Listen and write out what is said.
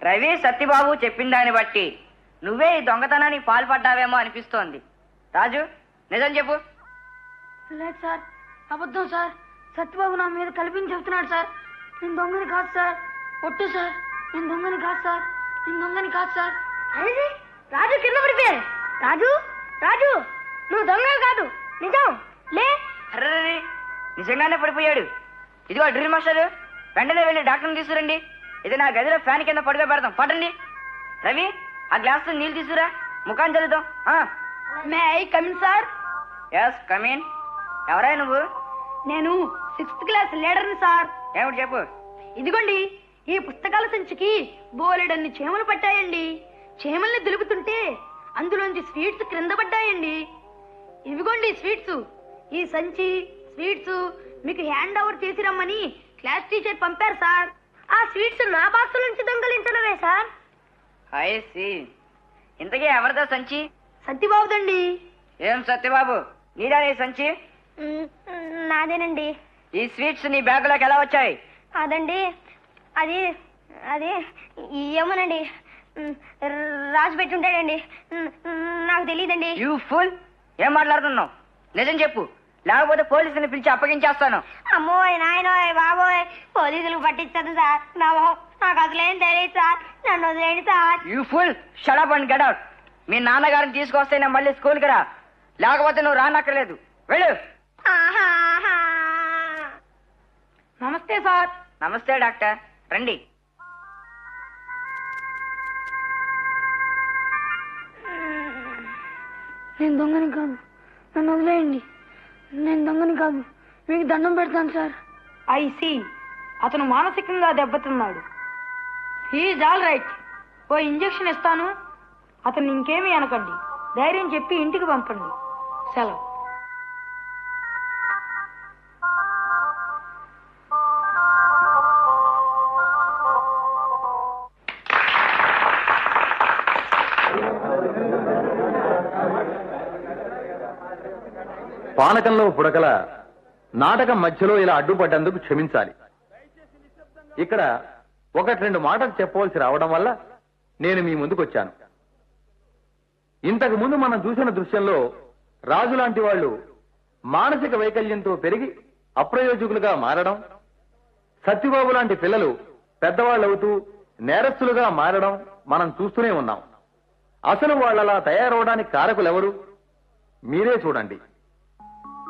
రవి సత్యబాబు చెప్పిన దాన్ని బట్టి నువ్వే ఈ దొంగతనానికి పాల్పడ్డావేమో అనిపిస్తోంది రాజు నిజం చెప్పు లేదు సార్ అబద్ధం సార్ సత్యబాబు నా మీద కల్పించి చెప్తున్నాడు సార్ నేను దొంగని కాదు సార్ ఒట్టు సార్ నేను దొంగని కాదు సార్ నేను దొంగని కాదు సార్ అరే రాజు కింద పడిపోయారు రాజు రాజు నువ్వు దొంగ కాదు నిజం లే అర్రరే నిజంగానే పడిపోయాడు ఇదిగో డ్రిల్ మాస్టర్ వెంటనే వెళ్ళి డాక్టర్ని తీసుకురండి ఇది నా గదిలో ఫ్యాన్ కింద పడుకో పెడతాం పడండి రవి ఆ గ్లాస్ నీళ్ళు తీసుకురా ముఖాన్ని చదువుతాం may I come in sir yes come in ఎవరై నువ్వు నేను సిక్స్త్ క్లాస్ లీడర్ని సార్ ఏమిటి చెప్పు ఇదిగోండి ఈ పుస్తకాల సంచికి బోలెడన్ని చీమలు పట్టాయండి చీమల్ని దులుపుతుంటే అందులోంచి స్వీట్స్ క్రింద పడ్డాయండి ఇవిగోండి స్వీట్స్ ఈ సంచి స్వీట్స్ మీకు హ్యాండ్ ఓవర్ చేసి రమ్మని క్లాస్ టీచర్ పంపారు సార్ ఆ స్వీట్స్ నా బాక్స్ నుంచి దొంగలించడమే సార్ ఐ సి ఇంతకీ ఎవరిదో సంచి సత్యబాబుదండి ఏం సత్యబాబు నీదా నీ సంచి నాదేనండి ఈ స్వీట్స్ నీ బ్యాగులోకి ఎలా వచ్చాయి అదండి అది అది ఏమోనండి రాజు పెట్టుంటాడండి నాకు తెలియదండి యూ ఫుల్ ఏం మాట్లాడుతున్నావు నిజం చెప్పు లేకపోతే పోలీసుని పిలిచి అప్పగించేస్తాను అమ్మోయ్ నాయనోయ్ బాబోయ్ పోలీసులు పట్టించదు సార్ నా మొహం నాకు అసలేం తెలియదు సార్ నన్ను వదిలేండి sir you fool shut up and get out మీ నాన్నగారిని తీసుకొస్తే నేను మళ్ళీ స్కూల్కి రా లేకపోతే నువ్వు రానక్కర్లేదు వెళ్ళు నమస్తే సార్ నమస్తే డాక్టర్ రండి నేను దొంగని కాదు నన్ను వదిలేయండి నేను దొంగని కాదు మీకు దండం పెడతాను సార్ ఐ సి అతను మానసికంగా దెబ్బతిన్నాడు హీఈ్ ఆల్ రైట్ ఓ ఇంజెక్షన్ ఇస్తాను అతను ఇంకేమీ అనకండి ధైర్యం చెప్పి ఇంటికి పంపండి సెలవు పానకంలో పుడకల నాటకం మధ్యలో ఇలా అడ్డుపడ్డందుకు క్షమించాలి ఇక్కడ ఒకటి రెండు మాటలు చెప్పవలసి రావడం వల్ల నేను మీ ముందుకు వచ్చాను ఇంతకు ముందు మనం చూసిన దృశ్యంలో రాజు లాంటి వాళ్ళు మానసిక వైకల్యంతో పెరిగి అప్రయోజకులుగా మారడం సత్యబాబు లాంటి పిల్లలు పెద్దవాళ్ళవుతూ నేరస్తులుగా మారడం మనం చూస్తూనే ఉన్నాం అసలు వాళ్ళలా తయారవడానికి కారకులెవరు మీరే చూడండి